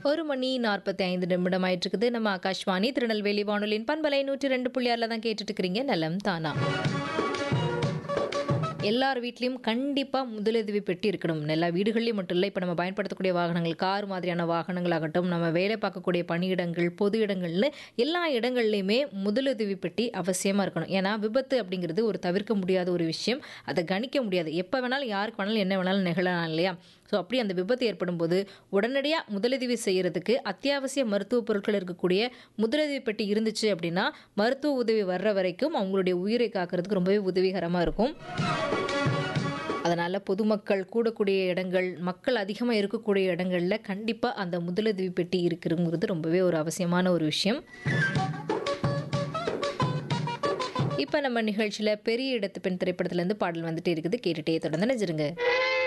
ஒரு மணி நாற்பத்தி ஐந்து நிமிடம் ஆயிட்டு இருக்குது நம்ம ஆகாஷ்வாணி திருநெல்வேலி வானொலியின் பண்பலை நூற்றி ரெண்டு புள்ளியாரில் தான் கேட்டுட்டு இருக்கிறீங்க நலம் தானா எல்லார் வீட்லேயும் கண்டிப்பாக முதலுதவி பெட்டி இருக்கணும் எல்லா வீடுகள்லையும் மட்டும் இல்லை இப்போ நம்ம பயன்படுத்தக்கூடிய வாகனங்கள் கார் மாதிரியான வாகனங்களாகட்டும் நம்ம வேலை பார்க்கக்கூடிய பணியிடங்கள் பொது இடங்கள்னு எல்லா இடங்கள்லையுமே முதலுதவி பெட்டி அவசியமாக இருக்கணும் ஏன்னா விபத்து அப்படிங்கிறது ஒரு தவிர்க்க முடியாத ஒரு விஷயம் அதை கணிக்க முடியாது எப்போ வேணாலும் யாருக்கு வேணாலும் என்ன வேணாலும் நிகழலாம் இல்லையா ஸோ அப்படி அந்த விபத்து ஏற்படும் போது உடனடியாக முதலுதவி செய்கிறதுக்கு அத்தியாவசிய மருத்துவ பொருட்கள் இருக்கக்கூடிய முதலுதவி பெட்டி இருந்துச்சு அப்படின்னா மருத்துவ உதவி வர்ற வரைக்கும் அவங்களுடைய உயிரை காக்கிறதுக்கு ரொம்பவே உதவிகரமாக இருக்கும் அதனால் பொதுமக்கள் கூடக்கூடிய இடங்கள் மக்கள் அதிகமாக இருக்கக்கூடிய இடங்களில் கண்டிப்பாக அந்த முதலுதவி பெட்டி இருக்குங்கிறது ரொம்பவே ஒரு அவசியமான ஒரு விஷயம் இப்போ நம்ம நிகழ்ச்சியில் பெரிய இடத்து பெண் திரைப்படத்துலேருந்து பாடல் வந்துட்டு இருக்குது கேட்டுகிட்டே தொடர்ந்து நினைச்சிருங்க